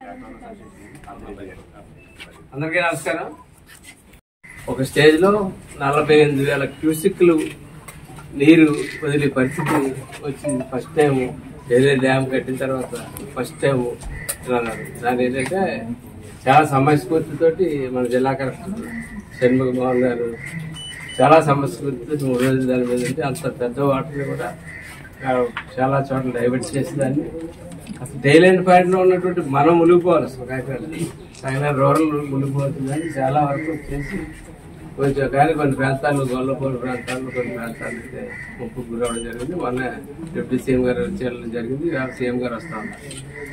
అందరికీ నమస్కారం ఒక స్టేజ్ లో నలభై ఎనిమిది వేల క్యూసిక్లు నీరు వదిలే పరిస్థితి వచ్చింది ఫస్ట్ టైం ఏలే డ్యామ్ కట్టిన తర్వాత ఫస్ట్ టైం అన్నారు దాని ఏంటంటే చాలా సమయస్ఫూర్తితోటి మన జిల్లా కలెక్టర్ షణ్ముఖ మోహన్ గారు చాలా సమయస్ఫూర్తితో మూడు రోజులు దాని మీద ఉంటే అంత పెద్ద వాటర్ని కూడా ఆ, చాలా చోట్ల డైవర్ట్ చేసి దాన్ని అసలు డైలైన్ పాయింట్ లో ఉన్నటువంటి మనం మునిగిపోవాలి అసలు కాకినాడ కాకినాడ రూరల్ మునిగిపోతుందని చాలా వరకు చేసి కొంచెం కానీ కొన్ని ప్రాంతాల్లో గొల్లపూడి ప్రాంతాల్లో కొన్ని ప్రాంతాలు అయితే ముప్పు గురవడం జరిగింది మొన్న డిప్యూటీ సీఎం గారు వచ్చేయడం జరిగింది ఇవాళ సీఎం గారు వస్తా ఉన్నారు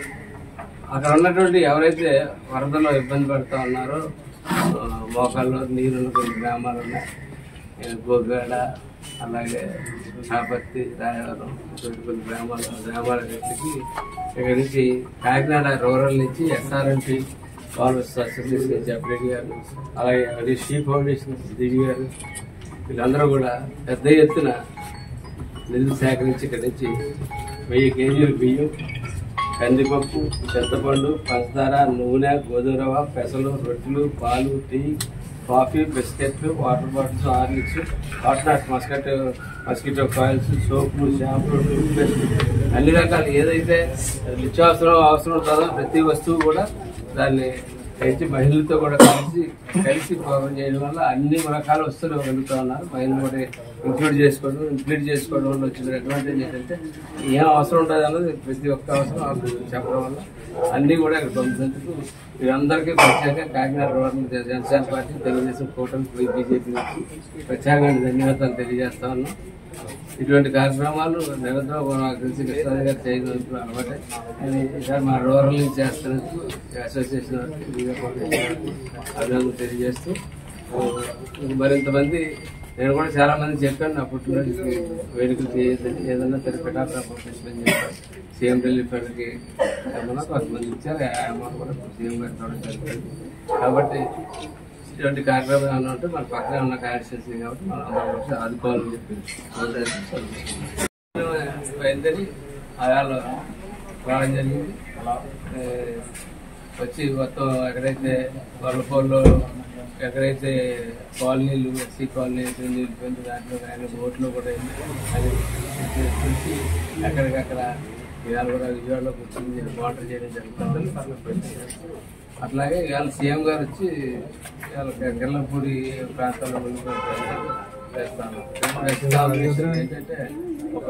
అక్కడ ఉన్నటువంటి ఎవరైతే వరదలో ఇబ్బంది పడుతూ ఉన్నారో ఆ, మోకాల్లో నీరున్న కొన్ని గ్రామాలు ఉన్నాయి ఏ, గోగాడ అలాగే కాపర్తి రాయవరం ఇటువంటి కొన్ని గ్రామాలు గ్రామాలన్నింటికి ఇక్కడి నుంచి కాకినాడ రూరల్ నుంచి ఎస్ఆర్ఎంపి ఫార్మర్స్ అసోసియేషన్ నుంచి అప్డేట్ గారు అలాగే అది షీ ఫౌండేషన్ నుంచి దివి గారు వీళ్ళందరూ కూడా పెద్ద ఎత్తున నిధులు సేకరించి ఇక్కడి నుంచి వెయ్యి కేజీలు బియ్యం కందిపప్పు చింతపండు పంచదార నూనె గోధుమ రవ్వ పెసలు రొట్టెలు పాలు టీ కాఫీ బిస్కెట్లు water bottles Horlicks hot musket mosquito coils soap shampoo toothpaste అన్ని రకాలు ఏదైతే నిత్యావసరం అవసరం ఉంటుందో ప్రతి వస్తువు కూడా దాన్ని అయితే మహిళలతో కూడా కలిసి కలిసి ప్రోగ్రామ్ చేయడం వల్ల అన్ని రకాల వస్తువులు ఇవ్వగలుగుతా ఉన్నారు మహిళలు కూడా ఇంక్లూడ్ చేసుకోవడం ఇంక్లూడ్ చేసుకోవడం వల్ల వచ్చిన అడ్వాంటేజ్ ఏంటంటే ఏం అవసరం ఉంటుంది అన్నది ప్రతి ఒక్క అవసరం వాళ్ళకి చెప్పడం వల్ల అన్ని కూడా ఇక్కడ పంపినందుకు వీరందరికీ ప్రత్యేక కాకినాడ రూరల్ జనసేన పార్టీ తెలుగుదేశం కూటమి బీజేపీ నుంచి ప్రత్యేకంగా ధన్యవాదాలు తెలియజేస్తా ఉన్నాం ఇటువంటి కార్యక్రమాలు నిరంతరం నాకు తెలిసి కృష్ణారావు గారు చేయడం అలవాటే కానీ ఈసారి మా రూరల్ నుంచి చేస్తున్నందుకు ఈ అసోసియేషన్ వారికి, లీగల్ ఫౌండేషన్ వారికి అభినందన తెలియజేస్తూ ఆ, మరింత మంది నేను కూడా చాలా మంది చెప్పాను నా పుట్టినరోజుకి వేడుకలు చేయొద్దని ఏదన్నా సరే పెట్టాలి పంపించమని చెప్పాను సీఎం రిలీఫ్ ఫండ్కి ఏమన్నా కొంతమంది ఇచ్చారు ఆ అమౌంట్ కూడా సీఎం గారు చూడడం జరిగింది కాబట్టి ఇటువంటి కార్యక్రమం ఏమైనా ఉంటే మన పక్కనే ఉన్న కాన్స్టిట్యూన్సీ కాబట్టి మనం అందరం కలిసి ఆదుకోవాలని చెప్పి అందరికీ సూచిస్తున్నాం. బయలుదేరి ఆయాలు రావడం జరిగింది ఏ, వచ్చి మొత్తం ఎక్కడైతే వరలపూర్లో ఎక్కడైతే కాలనీలు ఎస్సీ కాలనీ అయితే నీళ్ళు పోయింది దాంట్లో కానీ బోట్లో కూడా వెళ్ళి అది చూసి ఎక్కడికక్కడ ఇవాళ కూడా విజయవాడలో కూర్చొని వాటర్ చేయడం జరుగుతుంది అట్లాగే ఇవాళ సీఎం గారు వచ్చి ఇవాళ గిర్లపూడి ప్రాంతాల్లో ఉండిపోయి చేస్తాను చేస్తాను ఏంటంటే ఒక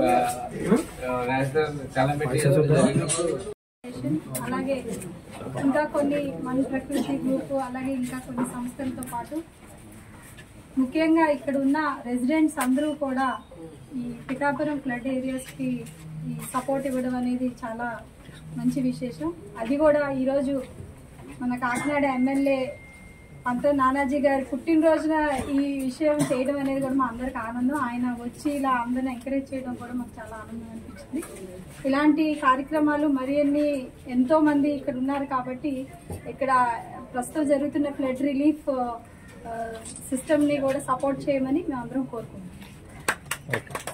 నేషనల్ కలమిటీ జరిగినప్పుడు అలాగే ఇంకా కొన్ని మన ప్రకృతి గ్రూప్ అలాగే ఇంకా కొన్ని సంస్థలతో పాటు ముఖ్యంగా ఇక్కడ ఉన్న రెసిడెంట్స్ అందరూ కూడా ఈ పిఠాపురం ఫ్లడ్ ఏరియాస్కి ఈ సపోర్ట్ ఇవ్వడం అనేది చాలా మంచి విశేషం అది కూడా ఈరోజు మన కాకినాడ ఎమ్మెల్యే పంత నానాజీ గారి పుట్టినరోజున ఈ విషయం చేయడం అనేది కూడా మా అందరికి ఆనందం ఆయన వచ్చి ఇలా అందరిని ఎంకరేజ్ చేయడం కూడా మాకు చాలా ఆనందం అనిపించింది ఇలాంటి కార్యక్రమాలు మరి ఎన్ని ఎంతో మంది ఇక్కడ ఉన్నారు కాబట్టి ఇక్కడ ప్రస్తుతం జరుగుతున్న ఫ్లడ్ రిలీఫ్ సిస్టమ్ని కూడా సపోర్ట్ చేయమని మేము అందరం కోరుకుంటున్నాం